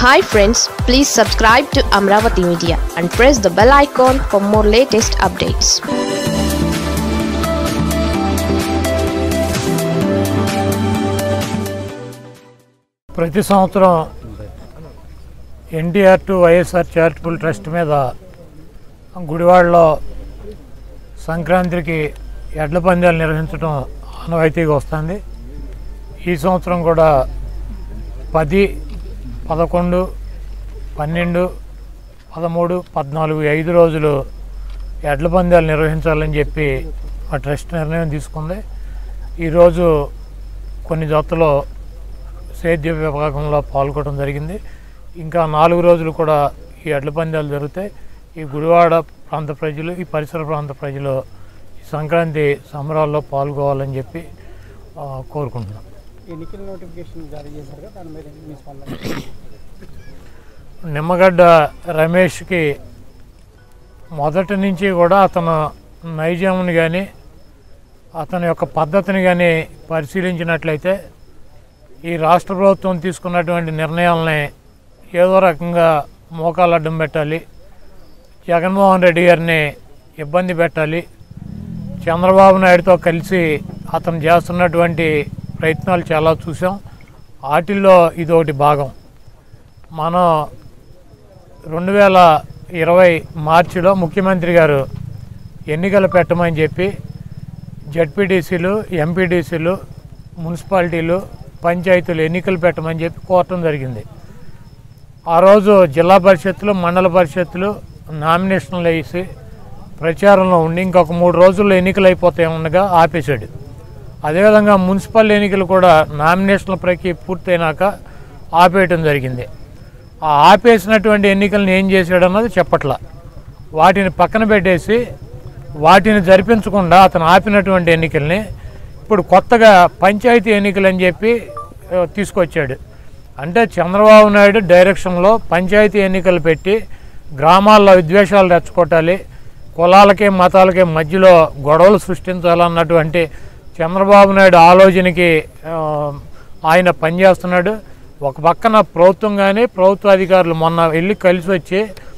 hi friends please subscribe to Amaravati media and press the bell icon for more latest updates ప్రతి సంవత్సరం NTR to YSR charitable trust మీద గుడివాడలో సంక్రాంతికి ఎడ్ల పందాలు నిర్వహించడం ఆనవాయితీగా వస్తుంది ఈ సంవత్సరం కూడా పది పదకొండు పన్నెండు పదమూడు పద్నాలుగు ఈ ఐదు రోజులు ఎడ్ల పందాలు నిర్వహించాలని చెప్పి ఆ ట్రస్ట్ నిర్ణయం తీసుకుంది ఈరోజు కొన్ని జతలో సేద్య విభాగంలో పాల్గొనడం జరిగింది ఇంకా నాలుగు రోజులు కూడా ఈ ఎడ్ల పందాలు జరుగుతాయి ఈ గుడివాడ ప్రాంత ప్రజలు ఈ పరిసర ప్రాంత ప్రజలు ఈ సంక్రాంతి సంబరాల్లో పాల్గొవాలని చెప్పి ఆ, కోరుకుంటున్నాం ఎన్నికల నోటిఫికేషన్ జారీ చేశారు కదా దాని మీద మీ స్పందన నిమ్మగడ్డ రమేష్కి మొదటి నుంచి కూడా అతను నైజాముని కానీ అతని యొక్క పద్ధతిని కానీ పరిశీలించినట్లయితే ఈ రాష్ట్ర ప్రభుత్వం తీసుకున్నటువంటి నిర్ణయాలని ఏదో రకంగా మోకాలు అడ్డం పెట్టాలి జగన్మోహన్ రెడ్డి గారిని ఇబ్బంది పెట్టాలి చంద్రబాబు నాయుడుతో కలిసి అతను చేస్తున్నటువంటి ప్రయత్నాలు చాలా చూసాం వాటిల్లో ఇది ఒకటి భాగం మనం రెండు వేల ఇరవై మార్చిలో ముఖ్యమంత్రి గారు ఎన్నికలు పెట్టమని చెప్పి జడ్పీటీసీలు ఎంపీటీసీలు మున్సిపాలిటీలు పంచాయతీలు ఎన్నికలు పెట్టమని చెప్పి కోరటం జరిగింది ఆ రోజు జిల్లా పరిషత్తులు మండల పరిషత్తులు నామినేషన్లు వేసి ప్రచారంలో ఉండి ఇంకొక మూడు రోజుల్లో ఎన్నికలు అయిపోతాయి ఉండగా ఆపేశాడు అదేవిధంగా మున్సిపల్ ఎన్నికలు కూడా నామినేషన్ల ప్రక్రియ పూర్తయినాక ఆపేయటం జరిగింది ఆ ఆపేసినటువంటి ఎన్నికలను ఏం చేశాడు అన్నది చెప్పట్లా వాటిని పక్కన పెట్టేసి వాటిని జరిపించకుండా అతను ఆపినటువంటి ఎన్నికల్ని ఇప్పుడు కొత్తగా పంచాయతీ ఎన్నికలు అని చెప్పి ఆ, తీసుకొచ్చాడు అంటే చంద్రబాబు నాయుడు డైరెక్షన్లో పంచాయతీ ఎన్నికలు పెట్టి గ్రామాల్లో విద్వేషాలు రెచ్చగొట్టాలి కులాలకి మతాలకి మధ్యలో గొడవలు సృష్టించాలన్నటువంటి చంద్రబాబు నాయుడు ఆలోచనకి ఆ, ఆయన పనిచేస్తున్నాడు ఒక పక్కన ప్రభుత్వం కానీ ప్రభుత్వ అధికారులు మొన్న వెళ్ళి కలిసి వచ్చి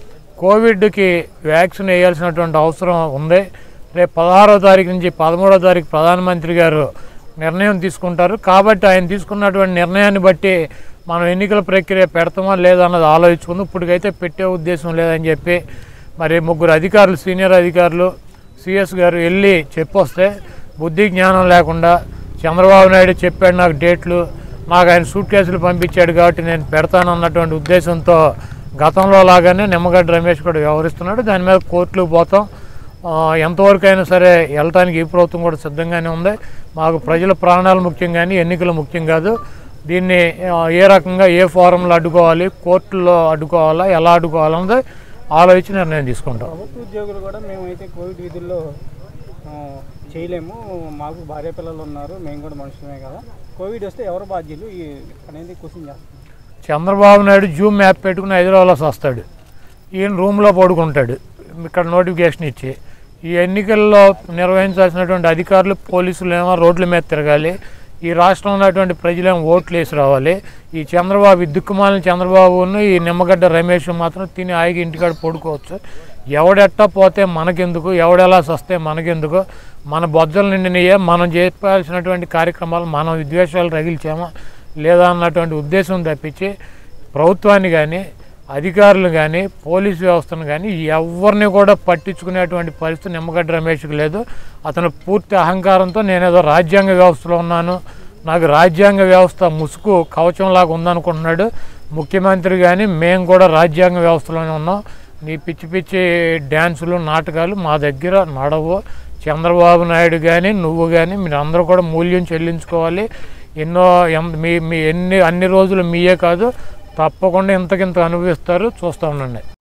కోవిడ్కి వ్యాక్సిన్ వేయాల్సినటువంటి అవసరం ఉంది రేపు పదహారో తారీఖు నుంచి పదమూడో తారీఖు ప్రధానమంత్రి గారు నిర్ణయం తీసుకుంటారు కాబట్టి ఆయన తీసుకున్నటువంటి నిర్ణయాన్ని బట్టి మనం ఎన్నికల ప్రక్రియ పెడతామా లేదా అన్నది ఆలోచించుకుంది ఇప్పటికైతే పెట్టే ఉద్దేశం లేదని చెప్పి మరి ముగ్గురు అధికారులు సీనియర్ అధికారులు సిఎస్ గారు వెళ్ళి చెప్పొస్తే బుద్ధి జ్ఞానం లేకుండా చంద్రబాబు నాయుడు చెప్పాడు నాకు డేట్లు నాకు ఆయన సూట్ కేసులు పంపించాడు కాబట్టి నేను పెడతాను అన్నటువంటి ఉద్దేశంతో గతంలో లాగానే నిమ్మగడ్డ రమేష్ కూడా వ్యవహరిస్తున్నాడు దాని మీద కోర్టులకు పోతాం ఆ, ఎంతవరకు అయినా సరే వెళ్ళటానికి ఈ ప్రభుత్వం కూడా సిద్ధంగానే ఉంది మాకు ప్రజల ప్రాణాలు ముఖ్యం కానీ ఎన్నికలు ముఖ్యం కాదు దీన్ని ఆ, ఏ రకంగా ఏ ఫారంలో అడ్డుకోవాలి కోర్టుల్లో అడ్డుకోవాలా ఎలా అడ్డుకోవాలన్నది ఆలోచించి నిర్ణయం తీసుకుంటాం ప్రభుత్వ ఉద్యోగులు కూడా మేమైతే కోవిడ్ విధుల్లో ఆ, చేయలేము మాకు భార్య పిల్లలు ఉన్నారు మేము కూడా మనుషులమే కదా కోవిడ్ వస్తే ఎవరు బాధ్యులు ఈ అనేది క్వశ్చన్ చేస్తాం చంద్రబాబు నాయుడు జూమ్ మ్యాప్ పెట్టుకుని హైదరాబాద్లో వస్తాడు ఈయన రూమ్లో పడుకుంటాడు ఇక్కడ నోటిఫికేషన్ ఇచ్చి ఈ ఎన్నికల్లో నిర్వహించాల్సినటువంటి అధికారులు పోలీసులు ఏమో రోడ్ల మీద తిరగాలి ఈ రాష్ట్రంలో ఉన్నటువంటి ప్రజలేమో ఓట్లు వేసి రావాలి ఈ చంద్రబాబు ఈ దిక్కుమాలిన చంద్రబాబును ఈ నిమ్మగడ్డ రమేష్ మాత్రం తిని ఆగి ఇంటికాడ పడుకోవచ్చు ఎవడెట్టా పోతే మనకెందుకు ఎవడెలా సస్తే మనకెందుకు మన బొజ్జలు నిండినయే మనం చేయాల్సినటువంటి కార్యక్రమాలు మనం విద్వేషాలు రగిల్చామా లేదా అన్నటువంటి ఉద్దేశం తప్పించి ప్రభుత్వాన్ని కానీ అధికారులు కానీ పోలీసు వ్యవస్థను కానీ ఎవరిని కూడా పట్టించుకునేటువంటి పరిస్థితి నిమ్మగడ్డ రమేష్కి లేదు అతను పూర్తి అహంకారంతో నేనేదో రాజ్యాంగ వ్యవస్థలో ఉన్నాను నాకు రాజ్యాంగ వ్యవస్థ ముసుగు కవచంలాగా ఉందనుకుంటున్నాడు ముఖ్యమంత్రి కానీ మేము కూడా రాజ్యాంగ వ్యవస్థలోనే ఉన్నాం నీ పిచ్చి పిచ్చి డ్యాన్సులు నాటకాలు మా దగ్గర నడవు చంద్రబాబు నాయుడు కానీ నువ్వు కానీ మీరు అందరూ కూడా మూల్యం చెల్లించుకోవాలి ఎన్నో ఎం- మీ మీ ఎన్ని అన్ని రోజులు మీయే కాదు తప్పకుండా ఇంతకింత అనుభవిస్తారు చూస్తూ ఉండండి